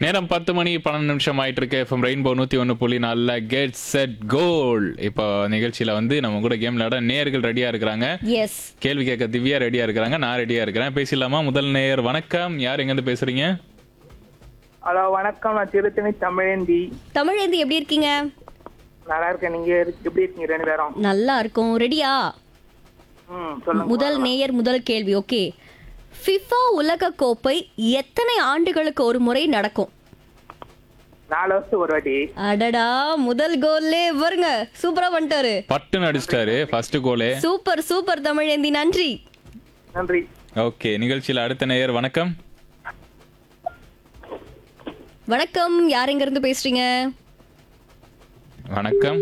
நேரம் பத்து மணி பன்னெண்டு நிமிஷம் ஆயிட்டு இருக்கு எஃப்எம் ரெயின்போ நூத்தி ஒன்று புள்ளி நாலில் கெட் செட் கோல் இப்போ நிகழ்ச்சியில வந்து நம்ம கூட கேம் விளையாட நேயர்கள் ரெடியா இருக்கிறாங்க எஸ் கேள்வி கேட்க திவ்யா ரெடியா இருக்கிறாங்க நான் ரெடியா இருக்கிறேன் பேசலாமா முதல் நேயர் வணக்கம் யார் எங்கேருந்து பேசுறீங்க ஹலோ வணக்கம் நான் திருத்தணி தமிழேந்தி தமிழேந்தி எப்படி இருக்கீங்க நல்லா இருக்கேன் நீங்க இருக்கு- எப்படி இருக்கீங்க ரெண்டு பேரும் நல்லா இருக்கும் ரெடியா ம் சொல்லுங்க முதல் நேயர் முதல் கேள்வி ஓகே ஃபிஃபா உலக கோப்பை எத்தனை ஆண்டுகளுக்கு ஒரு முறை நடக்கும் நாலு வருஷம் ஒரு வாட்டி அடடா முதல் கோல்லே வருங்க சூப்பரா பண்ணிட்டாரு பட்டுன்னு அடிச்சிட்டாரு ஃபர்ஸ்ட் கோலே சூப்பர் சூப்பர் தமிழேந்தி நன்றி நன்றி ஓகே நிகழ்ச்சியில அடுத்த நேயர் வணக்கம் வணக்கம் யார் எங்க இருந்து பேசுறீங்க வணக்கம்